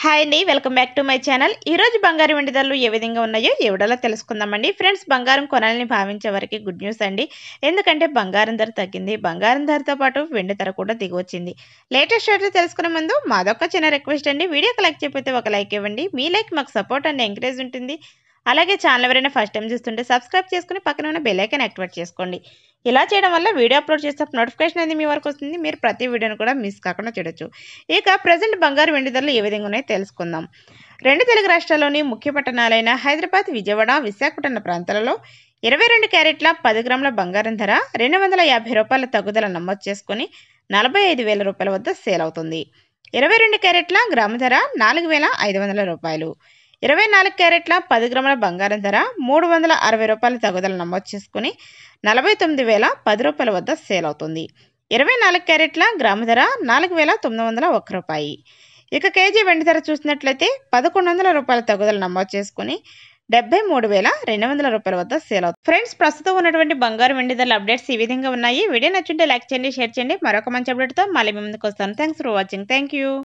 hi అండి welcome back to my channel ఈ రోజు బంగారం వెండి ధరలు ఏ విధంగా ఉన్నాయో ఈ వీడియోలో తెలుసుకుందామండి ఫ్రెండ్స్ బంగారం కొనాలని భావించే వారికి గుడ్ న్యూస్ అండి ఎందుకంటే బంగారం ధర తగ్గింది బంగారం ధరతో పాటు వెండి ధర కూడా దిగి వచ్చింది లేటెస్ట్ రేట్లు తెలుసుకునే ముందు మాదొక్క చిన్న రిక్వెస్ట్ అండి వీడియోకి లైక్ చెప్పితే ఒక లైక్ ఇవ్వండి మీ లైక్ మాకు సపోర్ట్ అండ్ ఎంకరేజ్ ఉంటుంది అలాగే ఛానల్ ఎవరైనా ఫస్ట్ టైం చూస్తుంటే సబ్స్క్రైబ్ చేసుకుని పక్కన ఉన్న బెల్ ఐకాన్ యాక్టివేట్ చేసుకోండి ఇలా చేయడం వల్ల వీడియో అప్లోడ్ చేస్తే నోటిఫికేషన్ అనేది మీ వరకు వస్తుంది మీరు ప్రతి వీడియోని కూడా మిస్ కాకుండా చూడొచ్చు ఇక ప్రజెంట్ బంగారు వెండి ధరలు ఏ విధంగా ఉన్నాయో తెలుసుకుందాం రెండు తెలుగు రాష్ట్రాల్లోని ముఖ్య పట్టణాలైన హైదరాబాద్ విజయవాడ విశాఖపట్నం ప్రాంతాలలో ఇరవై రెండు క్యారెట్ల పది గ్రాముల బంగారం ధర రెండు వందల యాభై రూపాయల తగ్గుదల నమోదు చేసుకుని నలభై ఐదు వేల రూపాయల వద్ద సేల్ అవుతుంది ఇరవై రెండు క్యారెట్ల గ్రాము ధర నాలుగు వేల ఐదు వందల రూపాయలు ఇరవై నాలుగు క్యారెట్ల పది గ్రాముల బంగారం ధర మూడు వందల అరవై రూపాయల తగుదల నమోదు చేసుకుని నలభై తొమ్మిది వేల పది రూపాయల వద్ద సేల్ అవుతుంది ఇరవై నాలుగు క్యారెట్ల గ్రాము ధర నాలుగు వేల తొమ్మిది వందల ఒక్క రూపాయి ఇక కేజీ వెండి ధర చూసినట్లయితే పదకొండు వందల రూపాయల తగుదల నమోదు చేసుకుని డెబ్బై మూడు వేల రెండు వందల రూపాయల వద్ద సేల్ అవుతుంది ఫ్రెండ్స్ ప్రస్తుతం ఉన్నటువంటి బంగారు వెండి ధరల అప్డేట్స్ ఈ విధంగా ఉన్నాయి వీడియో నచ్చుంటే లైక్ చేయండి షేర్ చేయండి మరొక మంచి అప్డేట్తో మళ్ళీ మీ ముందుకు వస్తాను thanks for watching thank you